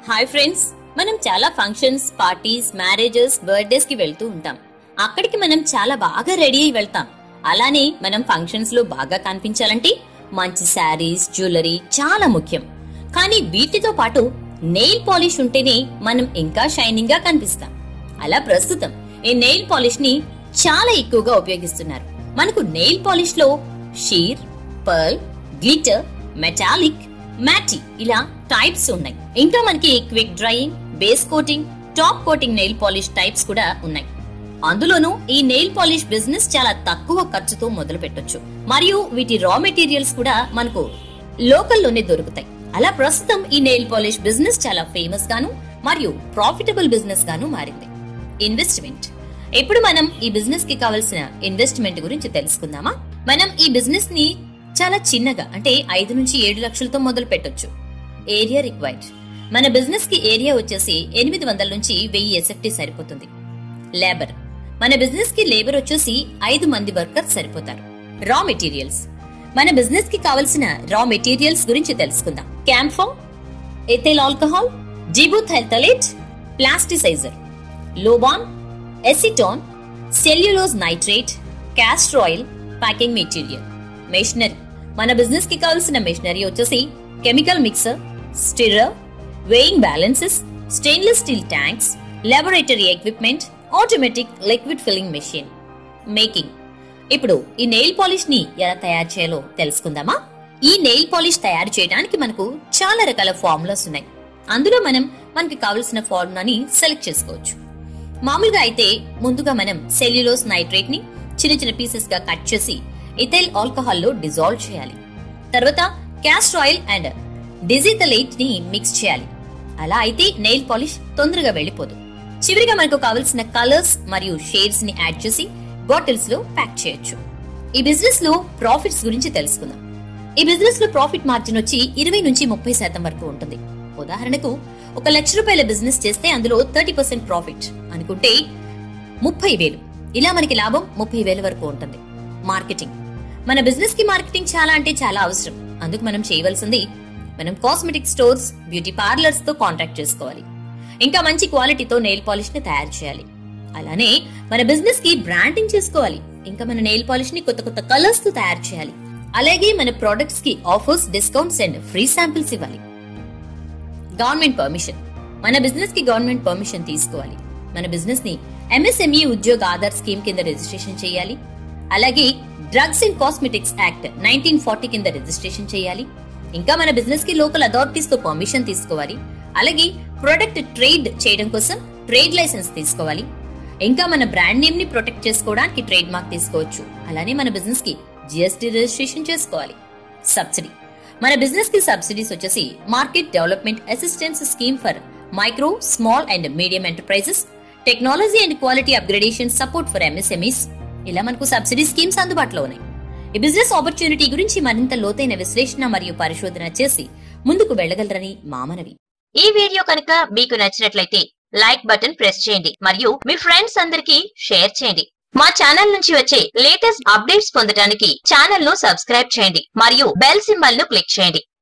hi friends మనం చాలా functions parties marriages birthdays కి వెళ్తూ ఉంటాం అక్కడికి మనం చాలా బాగా రెడీ అయి వెళ్తాం అలానే మనం ఫంక్షన్స్ లో బాగా కనిపించాలంటే మంచి శారీస్ జ్యువెలరీ చాలా ముఖ్యం కానీ వీటితో పాటు నెయిల్ పాలిష్ ఉంటేనే మనం ఇంకా షైనింగ్ గా కనిపిస్తాం అలా ప్రస్తుతం ఈ నెయిల్ పాలిష్ ని చాలా ఎక్కువగా ఉపయోగిస్తున్నారు మనకు నెయిల్ పాలిష్ లో sheer pearl glitter metallic matte ఇలా టైప్స్ ఉన్నాయి ఇంకా మనకి quick drying base coating top coating nail polish types కూడా ఉన్నాయి అందులోనూ ఈ నెయిల్ పాలిష్ బిజినెస్ చాలా తక్కువ ఖర్చుతో మొదలు పెట్టొచ్చు మరియు వీటి రా మెటీరియల్స్ కూడా మనకు లోకల్లోనే దొరుకుతాయి అలా ప్రస్తుతం ఈ నెయిల్ పాలిష్ బిజినెస్ చాలా ఫేమస్ గాను మరియు ప్రాఫిటబుల్ బిజినెస్ గాను మారింది ఇన్వెస్ట్మెంట్ ఇప్పుడు మనం ఈ బిజినెస్ కి కావాల్సిన ఇన్వెస్ట్మెంట్ గురించి తెలుసుకుందామా మనం ఈ బిజినెస్ ని చాలా చిన్నగా అంటే ఐదు నుంచి ఏడు లక్షలతో మొదలు పెట్టొచ్చు ఏరియా రిక్వైర్డ్ మన బిజినెస్ కి ఏరియా వచ్చేసి ఎనిమిది వందల నుంచి వెయ్యి ఎస్ఎఫ్టీ సరిపోతుంది లేబర్ మన బిజినెస్ కి లేబర్ వచ్చేసి ఐదు మంది వర్కర్స్ సరిపోతారు రా మెటీరియల్స్ మన బిజినెస్ కి కావలసిన రా మెటీరియల్స్ గురించి తెలుసుకుందాం camphor ethyl alcohol dibutyl phthalate plasticizer లోబాన్ acetone cellulose nitrate castor oil packing material machinery మన బిజినెస్ కి కావాల్సిన మెషినరీ వచ్చేసి chemical mixer stirrer weighing balances stainless steel tanks laboratory equipment automatic liquid filling machine making ఇప్పుడు ఈ nail polish ని ఎలా తయారు చేయాలో తెలుసుకుందామా ఈ నెయిల్ పాలిష్ తయారు చేయడానికి మనకు చాలా రకాల ఫార్ములాస్ ఉన్నాయి అందులో మనం మనకి కావలసిన ఫార్ములాని సెలెక్ట్ చేసుకోవచ్చు మామూలుగా అయితే ముందుగా మనం సెల్యులోస్ నైట్రేట్ ని చిన్న చిన్న పీసెస్ గా కట్ చేసి ఇథైల్ ఆల్కహాల్ లో డిజాల్వ్ చేయాలి తర్వాత క్యాస్టర్ ఆయిల్ అండ్ డిజిటలైట్ ని మిక్స్ చేయాలి అలా అయితే నెయిల్ పాలిష్ తొందరగా వెళ్ళిపోదు చివరిగా మనకు కావలసిన కలర్స్ మరియు షేడ్స్ ని యాడ్ చేసి బాటిల్స్ లో ప్యాక్ చేయొచ్చు ఈ బిజినెస్ లో ప్రాఫిట్స్ గురించి తెలుసుకుందాం ఈ బిజినెస్ లో ప్రాఫిట్ మార్జిన్ వచ్చి ఇరవై నుంచి ముప్పై శాతం వరకు ఉంటుంది ఉదాహరణకు ఒక లక్ష రూపాయల బిజినెస్ చేస్తే అందులో థర్టీ పర్సెంట్ ప్రాఫిట్ అనుకుంటే ముప్పై వేలు ఇలా మనకి లాభం ముప్పై వేల వరకు ఉంటుంది మార్కెటింగ్ మన బిజినెస్ కి మార్కెటింగ్ చాలా అంటే చాలా అవసరం అందుకు మనం చేయవలసింది మనం కాస్మెటిక్ స్టోర్స్ బ్యూటీ పార్లర్స్ తో కాంటాక్ట్ చేసుకోవాలి ఇంకా మంచి క్వాలిటీతో నెయిల్ పాలిష్ ని తయారు చేయాలి అలానే మన బిజినెస్ కి బ్రాండింగ్ చేసుకోవాలి ఇంకా మన నెయిల్ పాలిష్ ని కొత్త కొత్త కలర్స్ తో తయారు చేయాలి అలాగే మన ప్రొడక్ట్స్ కి offers discounts and free samples ఇవ్వాలి గవర్నమెంట్ పర్మిషన్ మన బిజినెస్ కి గవర్నమెంట్ పర్మిషన్ తీసుకోవాలి మన బిజినెస్ ని ఎంఎస్ఎంఈ ఉద్యోగ ఆధార్ స్కీమ్ కింద రిజిస్ట్రేషన్ చేయాలి అలాగే Drugs and Cosmetics Act nineteen forty కింద రిజిస్ట్రేషన్ చేయాలి ఇంకా మన బిజినెస్ కి లోకల్ అథారిటీస్ తో పర్మిషన్ తీసుకోవాలి అలాగే ప్రొడక్ట్ ట్రేడ్ చేయడం కోసం ట్రేడ్ లైసెన్స్ తీసుకోవాలి ఇంకా మన బ్రాండ్ నేమ్ ని ప్రొటెక్ట్ చేసుకోవడానికి ట్రేడ్ మార్క్ తీసుకోవచ్చు అలానే మన బిజినెస్ కి జిఎస్టీ రిజిస్ట్రేషన్ చేసుకోవాలి సబ్సిడీ మన బిజినెస్ కి సబ్సిడీస్ వచ్చేసి market development assistance scheme for micro small and medium enterprises technology and quality upgradation support for MSMEs ఇలా మనకు సబ్సిడీ స్కీమ్స్ అందుబాటులో ఉన్నాయి ఈ బిజినెస్ ఆపర్చునిటీ గురించి మరింత లోతైన విశ్లేషణ మరియు పరిశోధన చేసి ముందుకు వెళ్ళగలరని మా మనవి ఈ వీడియో కనుక మీకు నచ్చినట్లయితే లైక్ బటన్ ప్రెస్ చేయండి మరియు మీ ఫ్రెండ్స్ అందరికీ షేర్ చేయండి మా ఛానల్ నుంచి వచ్చే లేటెస్ట్ అప్డేట్స్ పొందడానికి ఛానల్ ను సబ్స్క్రైబ్ చేయండి మరియు బెల్ సింబల్ ను క్లిక్ చేయండి